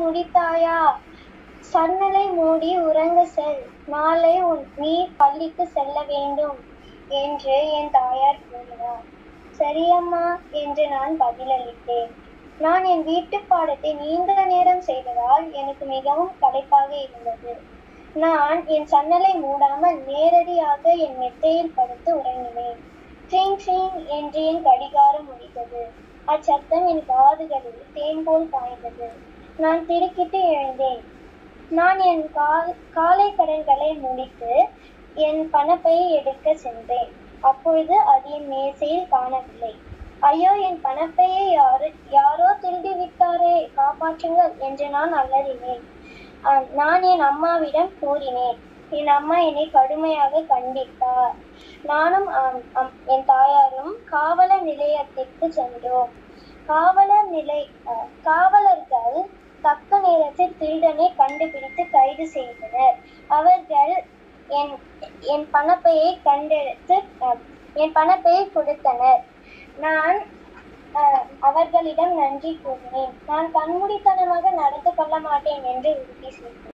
முடித்தாயா சன்னலை மூடி உறங்க செல் நாளை உன் நீ பள்ளிக்கு செல்ல வேண்டும் என்று என் தாயார் கூறினார் சரியம்மா என்று நான் பதிலளித்தேன் நான் என் வீட்டு பாடத்தை நீண்ட நேரம் செய்ததால் எனக்கு மிகவும் களைப்பாக இருந்தது நான் என் சன்னலை மூடாமல் நேரடியாக என் மெத்தையில் படுத்து உறங்கினேன் ட்ரீங் ட்ரீங் என்று என் கடிகாரம் முடித்தது அச்சத்தம் என் காதுகளில் தேன் போல் பாய்ந்தது நான் திடுக்கிட்டு எழுந்தேன் நான் என் கால் காலை கடன்களை முடித்து என் பணப்பையை எடுக்க சென்றேன் அப்பொழுது அது என் மேசையில் காணவில்லை ஐயோ என் பணப்பையை யாரு யாரோ திருடி விட்டாரே காப்பாற்றுங்கள் என்று நான் அலறினேன் ஆம், நான் என் அம்மாவிடம் கூறினேன் என் அம்மா என்னை கடுமையாக கண்டித்தார் நானும் ஆம், ஆம், என் தாயாரும் காவலர் நிலையத்திற்கு சென்றோம் காவலர் நிலை அஹ், காவலர்கள் தக்க நேரத்தில் திருடனை கண்டுபிடித்து கைது செய்தனர் அவர்கள் என் என் பணப்பையை கண்டெடுத்து அஹ், என் பணப்பையை கொடுத்தனர் நான் அஹ், அவர்களிடம் நன்றி கூறினேன் நான் கண்மூடித்தனமாக நடந்து கொள்ள மாட்டேன் என்று உறுதி செய்தேன்